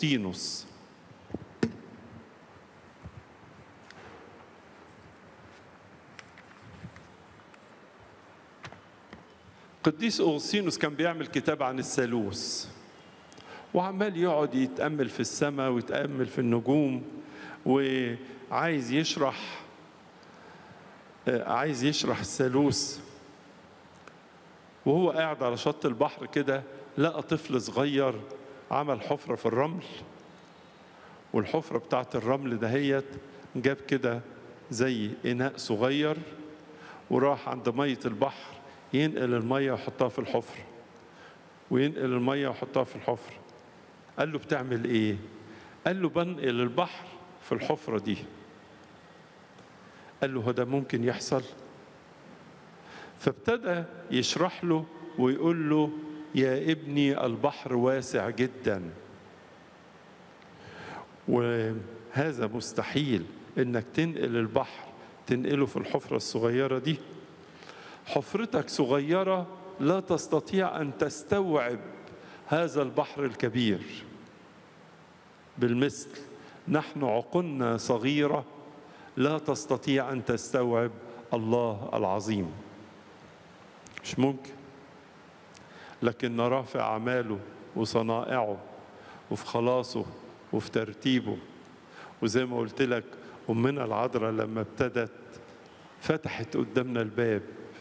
أغسطينوس قديس أغسطينوس كان بيعمل كتاب عن الثالوث وعمال يقعد يتأمل في السماء ويتأمل في النجوم وعايز يشرح عايز يشرح الثالوث وهو قاعد على شط البحر كده لقى طفل صغير عمل حفرة في الرمل والحفرة بتاعت الرمل دهيت جاب كده زي إناء صغير وراح عند مية البحر ينقل المية ويحطها في الحفرة وينقل المية ويحطها في الحفرة قال له بتعمل ايه قال له بنقل البحر في الحفرة دي قال له هو ده ممكن يحصل فابتدى يشرح له ويقول له يا ابني البحر واسع جدا وهذا مستحيل انك تنقل البحر تنقله في الحفرة الصغيرة دي حفرتك صغيرة لا تستطيع أن تستوعب هذا البحر الكبير بالمثل نحن عقولنا صغيرة لا تستطيع أن تستوعب الله العظيم مش ممكن لكن نراه في أعماله وصنائعه وفي خلاصه وفي ترتيبه وزي ما قلت لك أمنا العذراء لما ابتدت فتحت قدامنا الباب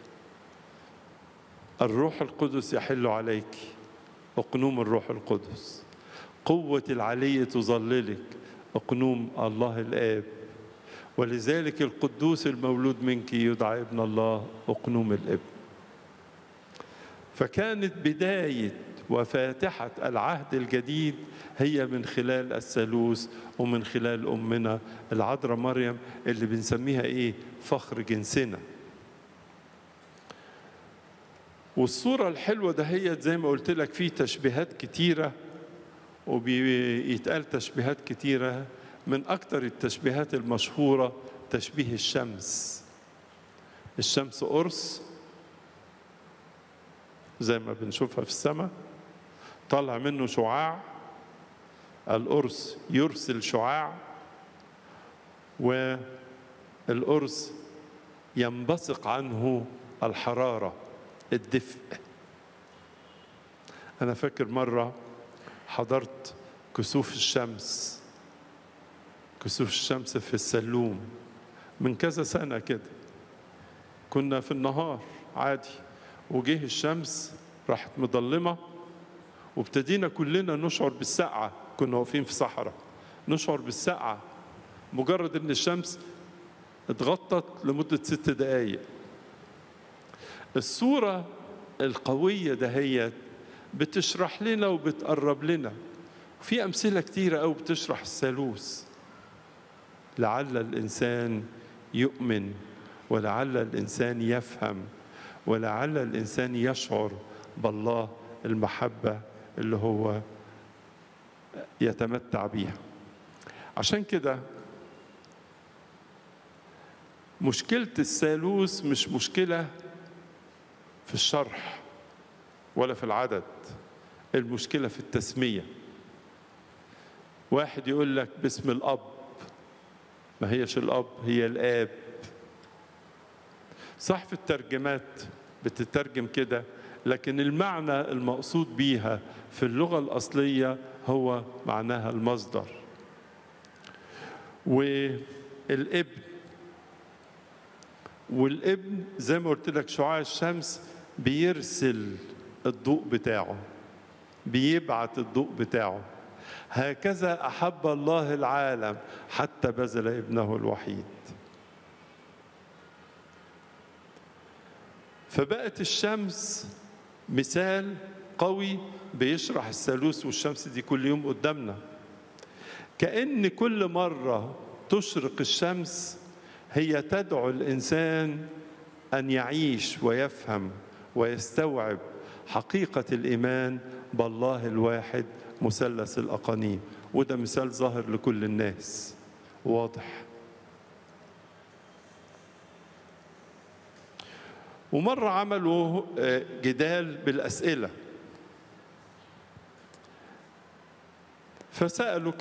الروح القدس يحل عليك اقنوم الروح القدس قوة العلي تظللك اقنوم الله الآب ولذلك القدوس المولود منك يدعى ابن الله اقنوم الابن فكانت بداية وفاتحة العهد الجديد هي من خلال الثالوث ومن خلال أمنا العذراء مريم اللي بنسميها إيه فخر جنسنا والصورة الحلوة دهيت زي ما قلت لك في تشبيهات كتيرة وبيتقال تشبيهات كتيرة من أكتر التشبيهات المشهورة تشبيه الشمس الشمس قرص زي ما بنشوفها في السماء طالع منه شعاع القرص يرسل شعاع والقرص ينبثق عنه الحراره الدفء أنا فاكر مرة حضرت كسوف الشمس كسوف الشمس في السلوم من كذا سنة كده كنا في النهار عادي وجه الشمس راحت مضلمة وابتدينا كلنا نشعر بالسقعة كنا واقفين في صحراء نشعر بالسقعة مجرد ان الشمس اتغطت لمدة ست دقايق الصورة القوية دهيت بتشرح لنا وبتقرب لنا في أمثلة كتيرة أو بتشرح الثالوث لعل الإنسان يؤمن ولعل الإنسان يفهم ولعل الإنسان يشعر بالله المحبة اللي هو يتمتع بيها عشان كده مشكلة الثالوث مش مشكلة في الشرح ولا في العدد المشكلة في التسمية واحد يقول لك باسم الأب ما هيش الأب هي الآب صح في الترجمات بتترجم كده لكن المعنى المقصود بيها في اللغة الأصلية هو معناها المصدر والابن والابن زي ما قلت لك شعاع الشمس بيرسل الضوء بتاعه بيبعت الضوء بتاعه هكذا احب الله العالم حتى بذل ابنه الوحيد فبقت الشمس مثال قوي بيشرح الثالوث والشمس دي كل يوم قدامنا كأن كل مرة تشرق الشمس هي تدعو الإنسان أن يعيش ويفهم ويستوعب حقيقة الإيمان بالله الواحد مثلث الأقانيم وده مثال ظاهر لكل الناس واضح ومرة عملوا جدال بالأسئلة فسألوا